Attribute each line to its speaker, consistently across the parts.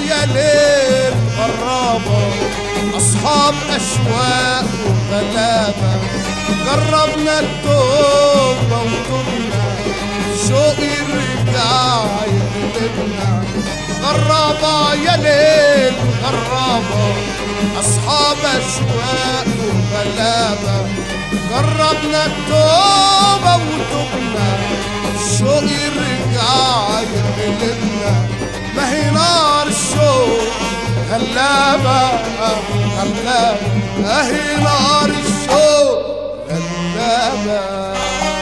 Speaker 1: يا ليل غرابة أصحاب أشواق وغلابة جربنا التوبة وتوبنا شوق يرجع يغلبنا غرابة يا ليل غرابة أصحاب أشواق وغلابة جربنا التوبة وتوبنا الشوق يرجع يغلبنا ما هي نار الشوق غلابة غلابة ما هي نار الشوق غلابة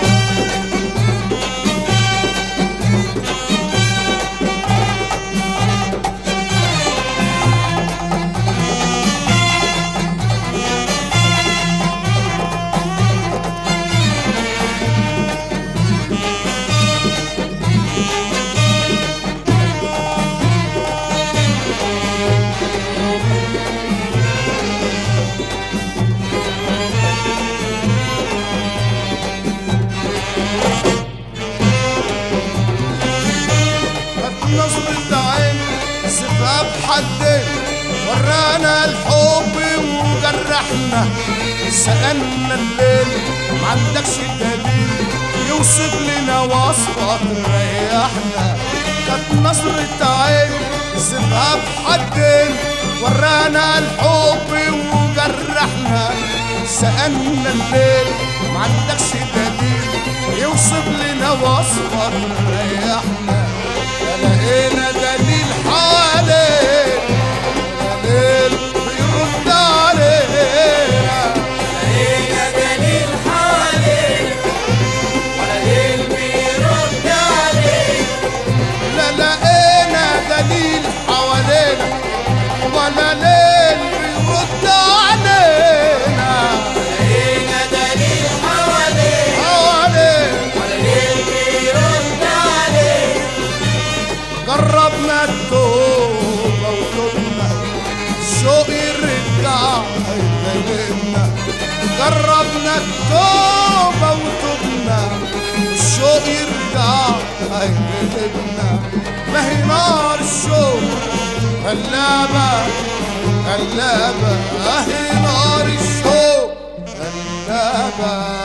Speaker 1: كانت نظرة عين سباب حدين ورانا الحب وجرحنا سألنا الليل ما عندكش دليل يوصف لنا وصفة تريحنا كانت نظرة عين سباب حدين ورانا الحب وجرحنا سألنا الليل ما عندكش دليل يوصف لنا وصفة تريحنا لقينا دليل حوالينا دليل بيرد علينا
Speaker 2: لقينا دليل حوالينا ولا ليل بيرد علينا
Speaker 1: لا لقينا دليل حوالينا ولا ليل بيرد علينا
Speaker 2: لقينا دليل حوالينا
Speaker 1: حوالينا
Speaker 2: ولا ليل بيرد علينا
Speaker 1: جربنا التوبة وتوبنا الشوق يرجع يغلبنا جربنا التوبة وتوبنا الشوق يرجع يغلبنا ما هي نار الشوق غلابة غلابة اهي نار الشوق غلابة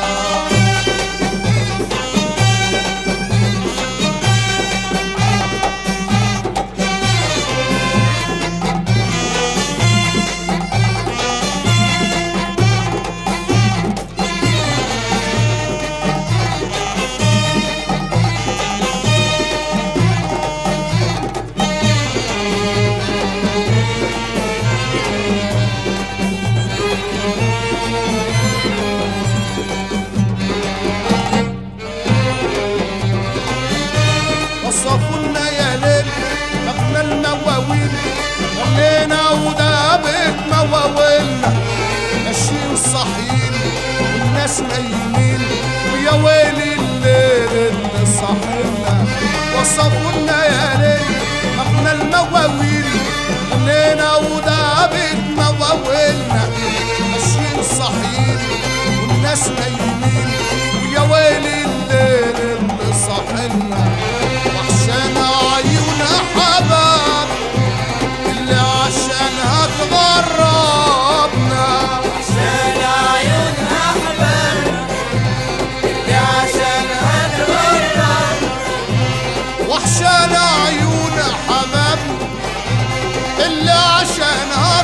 Speaker 1: وصفونا يا ليل احنا المواويل خلينا ودابت مواويلنا ماشيين صاحيين والناس نايمين ويا ويلي الليل اللي صاحينا وصفونا يا ليل احنا المواويل خلينا ودابت مواويلنا ماشيين صاحيين والناس نايمين ويا ويلي الليل اللي صاحلنا وحشانا عيون حباب اللي عشانها تغربنا
Speaker 2: عشان عيون أحبابنا اللي عشانها تغرب
Speaker 1: وحشانا عيون حبابنا اللي عشانها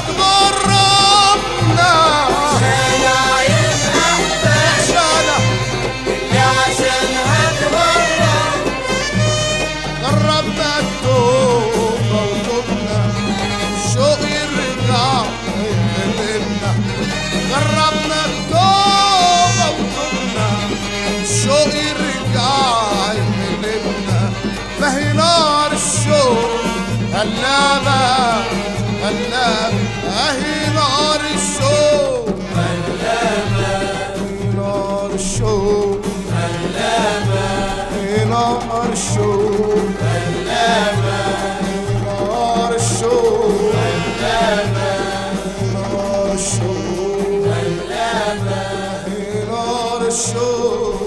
Speaker 1: تغربنا
Speaker 2: عشان عيون أحبابنا
Speaker 1: وحشانا
Speaker 2: اللي عشانها تغرب
Speaker 1: جربنا التوبة وتوبنا الشوق يرجع يغلبنا جربنا التوبة وتوبنا الشوق يرجع يغلبنا ما هي نار الشوق غلابة غلابة اهي نار الشوق غلابة نار الشوق غلابة نار الشوق نار الشوق نار الشوق نار الشوق